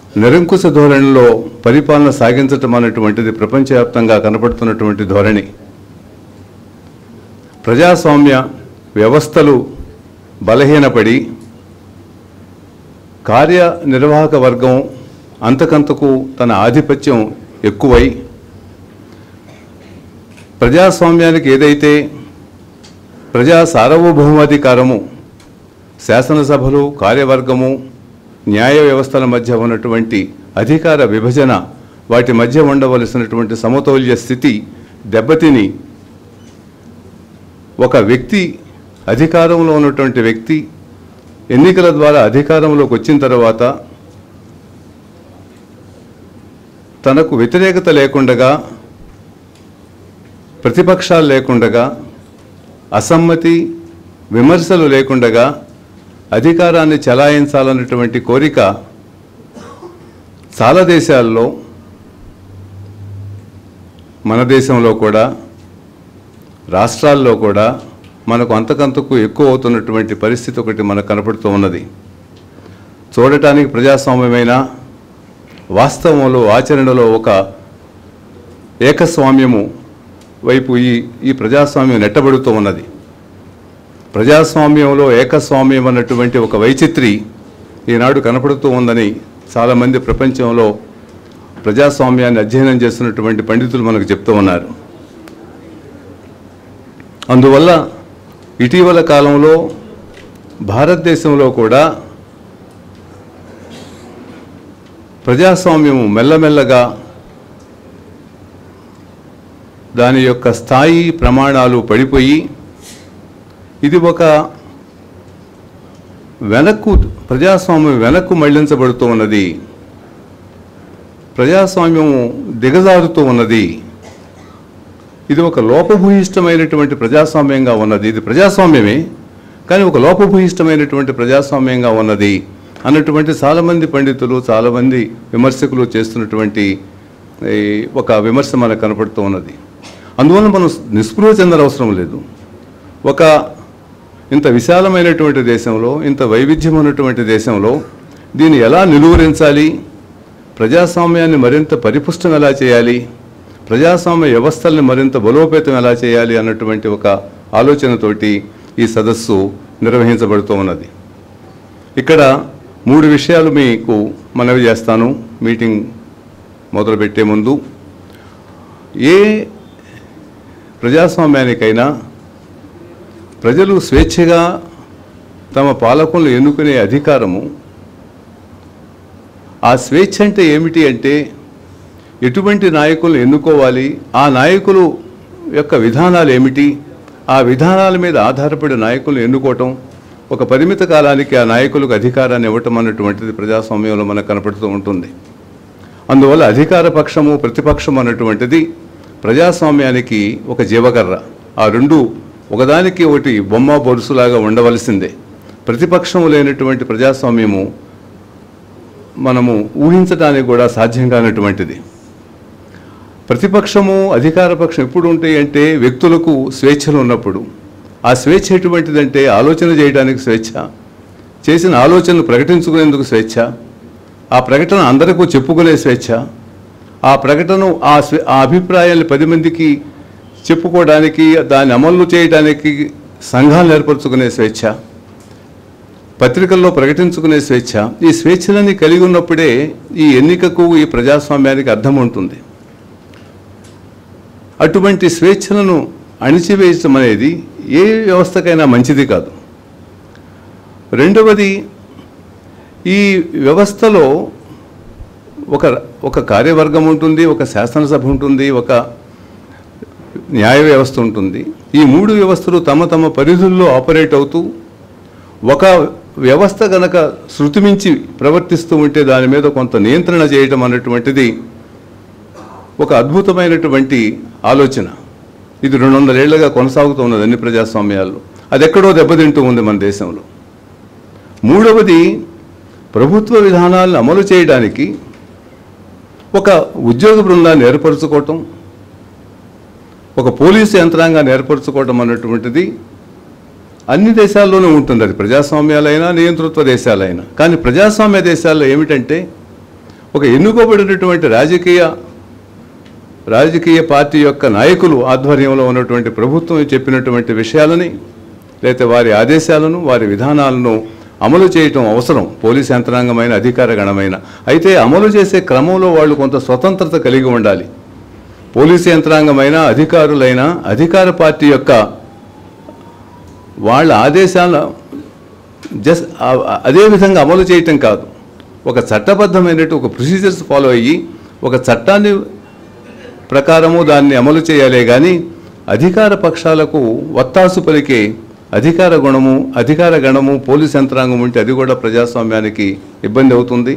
నిరంకుశ ధోరణిలో పరిపాలన సాగించటం అనేటువంటిది ప్రపంచవ్యాప్తంగా కనపడుతున్నటువంటి ధోరణి ప్రజాస్వామ్య వ్యవస్థలు బలహీనపడి కార్యనిర్వాహక వర్గం అంతకంతకు తన ఆధిపత్యం ఎక్కువై ప్రజాస్వామ్యానికి ఏదైతే ప్రజా సార్వభౌమాధికారము శాసనసభలు కార్యవర్గము న్యాయ వ్యవస్థల మధ్య ఉన్నటువంటి అధికార విభజన వాటి మధ్య ఉండవలసినటువంటి సమతౌల్య స్థితి దెబ్బతిని ఒక వ్యక్తి అధికారంలో ఉన్నటువంటి వ్యక్తి ఎన్నికల ద్వారా అధికారంలోకి వచ్చిన తర్వాత తనకు వ్యతిరేకత లేకుండగా ప్రతిపక్షాలు లేకుండగా అసమ్మతి విమర్శలు లేకుండగా అధికారాన్ని చెలాయించాలన్నటువంటి కోరిక చాలా దేశాల్లో మన దేశంలో కూడా రాష్ట్రాల్లో కూడా మనకు అంతకంతకు ఎక్కువ అవుతున్నటువంటి పరిస్థితి ఒకటి మనకు కనపడుతూ ఉన్నది చూడటానికి ప్రజాస్వామ్యమైన వాస్తవంలో ఆచరణలో ఒక ఏకస్వామ్యము వైపు ఈ ఈ ప్రజాస్వామ్యం నెట్టబడుతూ ఉన్నది ప్రజాస్వామ్యంలో ఏకస్వామ్యం అన్నటువంటి ఒక వైచిత్రి ఈనాడు కనపడుతూ ఉందని చాలామంది ప్రపంచంలో ప్రజాస్వామ్యాన్ని అధ్యయనం చేస్తున్నటువంటి పండితులు మనకు చెప్తూ ఉన్నారు అందువల్ల ఇటీవల కాలంలో భారతదేశంలో కూడా ప్రజాస్వామ్యం మెల్లమెల్లగా దాని యొక్క స్థాయి ప్రమాణాలు పడిపోయి ఇది ఒక వెనక్కు ప్రజాస్వామ్యం వెనక్కు మళ్లించబడుతూ ఉన్నది ప్రజాస్వామ్యం దిగజారుతూ ఉన్నది ఇది ఒక లోపభూయిష్టమైనటువంటి ప్రజాస్వామ్యంగా ఉన్నది ఇది ప్రజాస్వామ్యమే కానీ ఒక లోపభూయిష్టమైనటువంటి ప్రజాస్వామ్యంగా ఉన్నది అన్నటువంటి చాలామంది పండితులు చాలామంది విమర్శకులు చేస్తున్నటువంటి ఈ ఒక విమర్శ మనకు కనపడుతూ ఉన్నది అందువల్ల మనం నిస్పృహ చెందనవసరం లేదు ఒక ఇంత విశాలమైనటువంటి దేశంలో ఇంత వైవిధ్యం ఉన్నటువంటి దేశంలో దీన్ని ఎలా నిలువరించాలి ప్రజాస్వామ్యాన్ని మరింత పరిపుష్టం ఎలా చేయాలి ప్రజాస్వామ్య వ్యవస్థల్ని మరింత బలోపేతం ఎలా చేయాలి అన్నటువంటి ఒక ఆలోచనతోటి ఈ సదస్సు నిర్వహించబడుతూ ఉన్నది ఇక్కడ మూడు విషయాలు మీకు మనవి చేస్తాను మీటింగ్ మొదలుపెట్టే ముందు ఏ ప్రజాస్వామ్యానికైనా ప్రజలు స్వేచ్ఛగా తమ పాలకులను ఎన్నుకునే అధికారము ఆ స్వేచ్ఛ అంటే ఏమిటి అంటే ఎటువంటి నాయకులను ఎన్నుకోవాలి ఆ నాయకులు యొక్క విధానాలు ఏమిటి ఆ విధానాల మీద ఆధారపడి నాయకులను ఎన్నుకోవటం ఒక పరిమిత కాలానికి ఆ నాయకులకు అధికారాన్ని ఇవ్వటం అన్నటువంటిది ప్రజాస్వామ్యంలో మనకు కనపడుతూ ఉంటుంది అందువల్ల అధికార పక్షము ప్రతిపక్షం అన్నటువంటిది ప్రజాస్వామ్యానికి ఒక జీవకర్ర ఆ రెండు ఒకదానికి ఒకటి బొమ్మ బొరుసులాగా ఉండవలసిందే ప్రతిపక్షం లేనటువంటి ప్రజాస్వామ్యము మనము ఊహించడానికి కూడా సాధ్యం కానటువంటిది ప్రతిపక్షము అధికార పక్షం ఎప్పుడు ఉంటాయి అంటే వ్యక్తులకు స్వేచ్ఛలు ఉన్నప్పుడు ఆ స్వేచ్ఛ ఎటువంటిదంటే ఆలోచన చేయడానికి స్వేచ్ఛ చేసిన ఆలోచనలు ప్రకటించుకునేందుకు స్వేచ్ఛ ఆ ప్రకటన అందరికీ చెప్పుకునే స్వేచ్ఛ ఆ ప్రకటన ఆ స్వే ఆ అభిప్రాయాన్ని పది మందికి చెప్పుకోవడానికి దాన్ని అమలు చేయడానికి సంఘాలు ఏర్పరచుకునే స్వేచ్ఛ పత్రికల్లో ప్రకటించుకునే స్వేచ్ఛ ఈ స్వేచ్ఛలన్నీ కలిగి ఉన్నప్పుడే ఈ ఎన్నికకు ఈ ప్రజాస్వామ్యానికి అర్థం ఉంటుంది అటువంటి స్వేచ్ఛలను అణిచివేయటం అనేది ఏ వ్యవస్థకైనా మంచిది కాదు రెండవది ఈ వ్యవస్థలో ఒక ఒక కార్యవర్గం ఉంటుంది ఒక శాసనసభ ఉంటుంది ఒక న్యాయ వ్యవస్థ ఉంటుంది ఈ మూడు వ్యవస్థలు తమ తమ పరిధుల్లో ఆపరేట్ అవుతూ ఒక వ్యవస్థ గనక శృతిమించి ప్రవర్తిస్తూ ఉంటే దాని మీద కొంత నియంత్రణ చేయటం అన్నటువంటిది ఒక అద్భుతమైనటువంటి ఆలోచన ఇది రెండు వందలేళ్లుగా కొనసాగుతూ ఉన్నది అన్ని ప్రజాస్వామ్యాల్లో అది ఎక్కడో దెబ్బతింటూ ఉంది మన దేశంలో మూడవది ప్రభుత్వ విధానాలను అమలు చేయడానికి ఒక ఉద్యోగ బృందాన్ని ఏర్పరచుకోవటం ఒక పోలీసు యంత్రాంగాన్ని ఏర్పరచుకోవటం అన్నటువంటిది అన్ని దేశాల్లోనూ ఉంటుంది అది ప్రజాస్వామ్యాలైనా నియంతృత్వ దేశాలైనా కానీ ప్రజాస్వామ్య దేశాల్లో ఏమిటంటే ఒక ఎన్నుకోబడినటువంటి రాజకీయ రాజకీయ పార్టీ యొక్క నాయకులు ఆధ్వర్యంలో ఉన్నటువంటి ప్రభుత్వం చెప్పినటువంటి విషయాలని లేకపోతే వారి ఆదేశాలను వారి విధానాలను అమలు చేయటం అవసరం పోలీస్ యంత్రాంగమైన అధికార గణమైన అయితే అమలు చేసే క్రమంలో వాళ్ళు కొంత స్వతంత్రత కలిగి ఉండాలి పోలీసు యంత్రాంగమైన అధికారులైన అధికార పార్టీ యొక్క వాళ్ళ ఆదేశాల జస్ట్ అదే విధంగా అమలు చేయటం కాదు ఒక చట్టబద్ధమైనట్టు ఒక ప్రొసీజర్స్ ఫాలో అయ్యి ఒక చట్టాన్ని ప్రకారము దాన్ని అమలు చేయాలే కానీ అధికార పక్షాలకు వత్తాసు పలికే అధికార గుణము అధికార గణము పోలీస్ యంత్రాంగం ఉంటే అది కూడా ప్రజాస్వామ్యానికి ఇబ్బంది అవుతుంది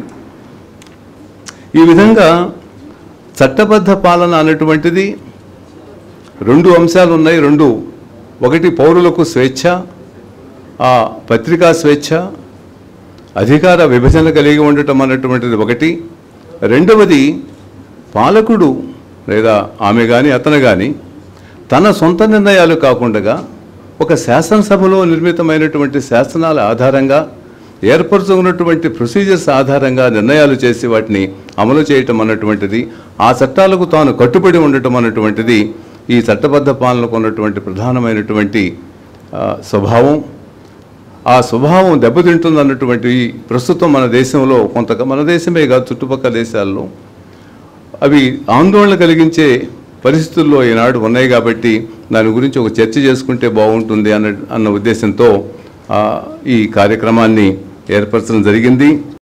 ఈ విధంగా చట్టబద్ధ పాలన అనేటువంటిది రెండు అంశాలు ఉన్నాయి రెండు ఒకటి పౌరులకు స్వేచ్ఛ ఆ పత్రికా స్వేచ్ఛ అధికార విభజన కలిగి ఉండటం అన్నటువంటిది ఒకటి రెండవది పాలకుడు లేదా ఆమె కానీ అతను కానీ తన సొంత నిర్ణయాలు కాకుండా ఒక శాసనసభలో నిర్మితమైనటువంటి శాసనాల ఆధారంగా ఏర్పరచుకున్నటువంటి ప్రొసీజర్స్ ఆధారంగా నిర్ణయాలు చేసి వాటిని అమలు చేయటం అన్నటువంటిది ఆ చట్టాలకు తాను కట్టుబడి ఉండటం అన్నటువంటిది ఈ చట్టబద్ధ పాలనకు ఉన్నటువంటి ప్రధానమైనటువంటి ఆ, స్వభావం ఆ స్వభావం దెబ్బతింటుంది అన్నటువంటి ప్రస్తుతం మన దేశంలో కొంత మన దేశమే కాదు చుట్టుపక్కల దేశాల్లో అవి ఆందోళన కలిగించే పరిస్థితుల్లో ఈనాడు ఉన్నాయి కాబట్టి దాని గురించి ఒక చర్చ చేసుకుంటే బాగుంటుంది అన్న అన్న ఉద్దేశంతో ఆ, ఈ కార్యక్రమాన్ని ఏర్పరచడం జరిగింది